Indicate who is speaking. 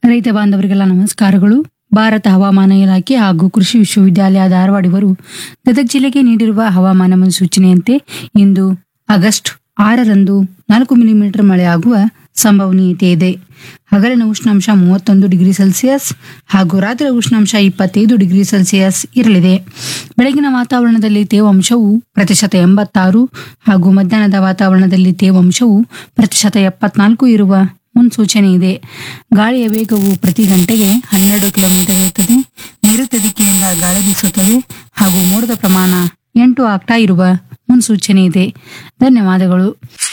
Speaker 1: ರೈತ ಬಾಂಧವರಿಗೆಲ್ಲ ನಮಸ್ಕಾರಗಳು ಭಾರತ ಹವಾಮಾನ ಇಲಾಖೆ ಹಾಗೂ ಕೃಷಿ ವಿಶ್ವವಿದ್ಯಾಲಯ ಧಾರವಾಡ ಇವರು ಗದಗ ಜಿಲ್ಲೆಗೆ ನೀಡಿರುವ ಹವಾಮಾನ ಮುನ್ಸೂಚನೆಯಂತೆ ಇಂದು ಆಗಸ್ಟ್ ಆರರಂದು ನಾಲ್ಕು ಮಿಲಿಮೀಟರ್ ಮಳೆಯಾಗುವ ಸಂಭವನೀಯತೆ ಇದೆ ಹಗಲಿನ ಉಷ್ಣಾಂಶ ಮೂವತ್ತೊಂದು ಡಿಗ್ರಿ ಸೆಲ್ಸಿಯಸ್ ಹಾಗೂ ರಾತ್ರಿ ಉಷ್ಣಾಂಶ ಇಪ್ಪತ್ತೈದು ಡಿಗ್ರಿ ಸೆಲ್ಸಿಯಸ್ ಇರಲಿದೆ ಬೆಳಗಿನ ವಾತಾವರಣದಲ್ಲಿ ತೇವಾಂಶವು ಪ್ರತಿಶತ ಎಂಬತ್ತಾರು ಹಾಗೂ ಮಧ್ಯಾಹ್ನದ ವಾತಾವರಣದಲ್ಲಿ ತೇವಾಂಶವು ಪ್ರತಿಶತ ಎಪ್ಪತ್ನಾಲ್ಕು ಇರುವ ಮುನ್ಸೂಚನೆ ಇದೆ ಗಾಳಿಯ ವೇಗವು ಪ್ರತಿ ಗಂಟೆಗೆ ಹನ್ನೆರಡು ಕಿಲೋಮೀಟರ್ ಇರುತ್ತದೆ ನೈಋತ್ಯ ದಿಕ್ಕಿನಿಂದ ಗಾಳಿ ಬೀಸುತ್ತದೆ ಹಾಗೂ ಮೋಡದ ಪ್ರಮಾಣ ಎಂಟು ಆಗ್ತಾ ಇರುವ ಮುನ್ಸೂಚನೆ ಇದೆ ಧನ್ಯವಾದಗಳು